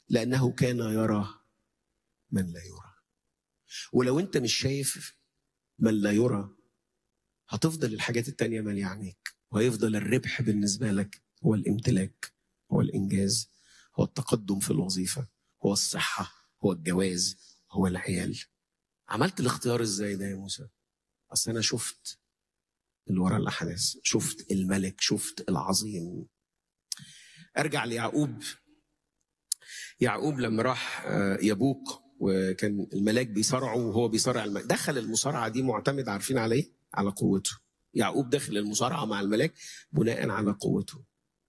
لأنه كان يرى من لا يرى ولو أنت مش شايف من لا يرى هتفضل الحاجات التانية مالية عينيك وهيفضل الربح بالنسبة لك هو الامتلاك هو الإنجاز هو التقدم في الوظيفة هو الصحة هو الجواز هو العيال عملت الاختيار ازاي ده يا موسى اصل انا شفت اللي ورا الاحداث شفت الملك شفت العظيم ارجع ليعقوب يعقوب لما راح آه، يبوق وكان الملاك بيصارعه وهو بيصارع الملاك دخل المصارعه دي معتمد عارفين على ايه؟ على قوته يعقوب دخل المصارعه مع الملاك بناء على قوته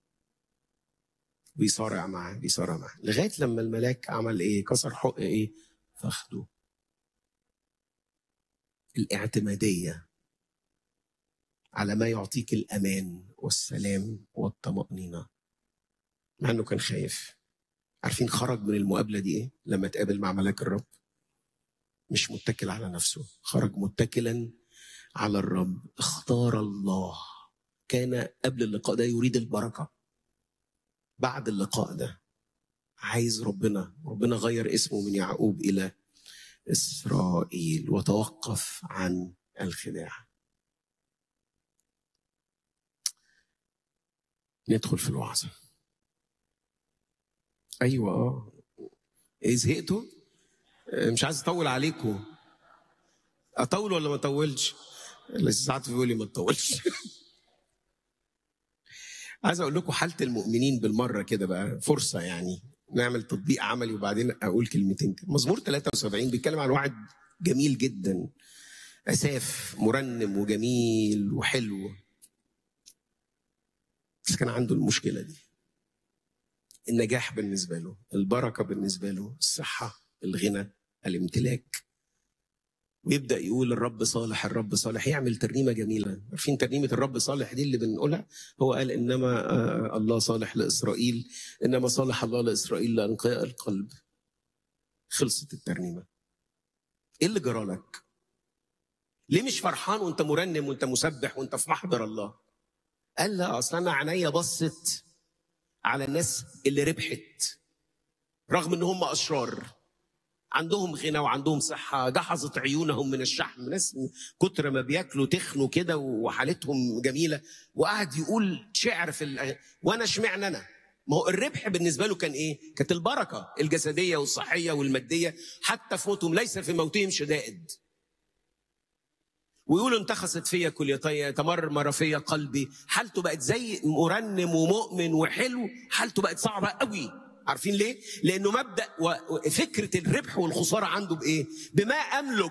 بيصارع معاه بيصارع معاه لغايه لما الملاك عمل ايه؟ كسر حق ايه؟ فخده الاعتماديه على ما يعطيك الامان والسلام والطمانينه مع انه كان خايف عارفين خرج من المقابله دي ايه لما اتقابل مع ملاك الرب مش متكل على نفسه خرج متكلا على الرب اختار الله كان قبل اللقاء ده يريد البركه بعد اللقاء ده عايز ربنا ربنا غير اسمه من يعقوب الى اسرائيل وتوقف عن الخداع ندخل في الوعظه ايوه اه ايه زهقتوا آه، مش عايز اطول عليكم اطول ولا ما اطولش لسه ساعات بيقول لي ما تطولش عايز اقول لكم حاله المؤمنين بالمره كده بقى فرصه يعني نعمل تطبيق عملي وبعدين اقول كلمتين كده مزمور 73 بيتكلم عن واحد جميل جدا اساف مرنم وجميل وحلو بس كان عنده المشكله دي النجاح بالنسبه له البركه بالنسبه له الصحه الغنى الامتلاك ويبدا يقول الرب صالح الرب صالح يعمل ترنيمه جميله عارفين ترنيمه الرب صالح دي اللي بنقولها هو قال انما آه، الله صالح لاسرائيل انما صالح الله لاسرائيل لانقياء القلب خلصت الترنيمه ايه اللي جرالك ليه مش فرحان وانت مرنم وانت مسبح وانت في محضر الله قال لا اصل انا عينيا بصت على الناس اللي ربحت رغم ان هم اشرار عندهم غنى وعندهم صحة جحظت عيونهم من الشحم ناس من كتر ما بياكلوا تخنوا كده وحالتهم جميلة وقعد يقول شعر في الأغ... وأنا اشمعنى أنا ما هو الربح بالنسبة له كان إيه؟ كانت البركة الجسدية والصحية والمادية حتى في موتهم ليس في موتهم شدائد ويقولوا انتخست فيا كليتي تمرمر فيا قلبي حالته بقت زي مرنم ومؤمن وحلو حالته بقت صعبة قوي عارفين ليه؟ لأنه مبدأ وفكرة الربح والخسارة عنده بإيه؟ بما أملك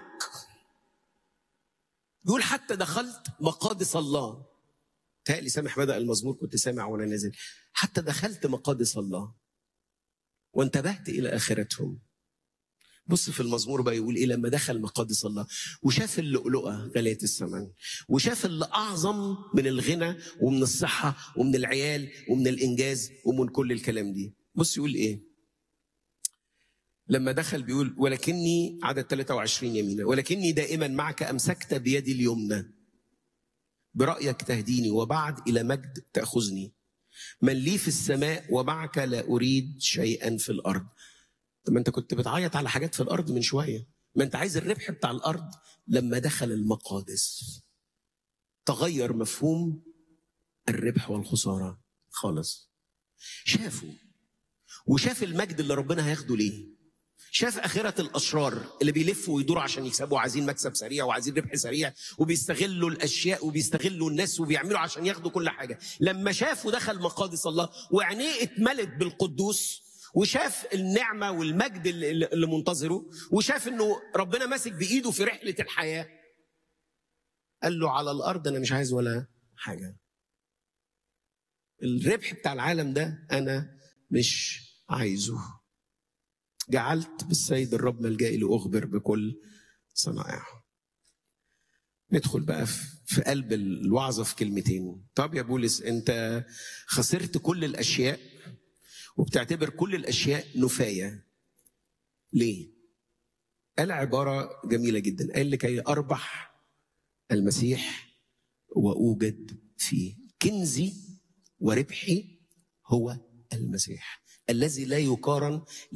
يقول حتى دخلت مقادس الله تهيألي سامح بدأ المزمور كنت سامع وأنا نازل حتى دخلت مقادس الله وانتبهت إلى آخرتهم بص في المزمور بقى يقول ايه لما دخل مقادس الله وشاف اللؤلؤه غاليه الثمن وشاف اللي اعظم من الغنى ومن الصحه ومن العيال ومن الانجاز ومن كل الكلام دي بص يقول ايه لما دخل بيقول ولكني عدد 23 يمينا ولكني دائما معك امسكت بيدي اليمنى برايك تهديني وبعد الى مجد تاخذني من لي في السماء ومعك لا اريد شيئا في الارض طب ما انت كنت بتعيط على حاجات في الارض من شويه ما انت عايز الربح بتاع الارض لما دخل المقادس تغير مفهوم الربح والخساره خالص شافوا وشاف المجد اللي ربنا هياخده ليه شاف آخرة الأشرار اللي بيلفوا ويدوروا عشان يكسبوا عايزين مكسب سريع وعايزين ربح سريع وبيستغلوا الأشياء وبيستغلوا الناس وبيعملوا عشان ياخدوا كل حاجة لما شافوا دخل مقادس الله وعينيه اتملت بالقدوس وشاف النعمة والمجد اللي, اللي منتظره وشاف انه ربنا ماسك بإيده في رحلة الحياة قال له على الأرض أنا مش عايز ولا حاجة الربح بتاع العالم ده أنا مش عايزه جعلت بالسيد الرب ملجئي لأخبر بكل صنائعه ندخل بقى في قلب الوعظة في كلمتين طب يا بولس انت خسرت كل الأشياء وبتعتبر كل الاشياء نفايه ليه قال عباره جميله جدا قال لكي اربح المسيح واوجد فيه كنزي وربحي هو المسيح الذي لا يقارن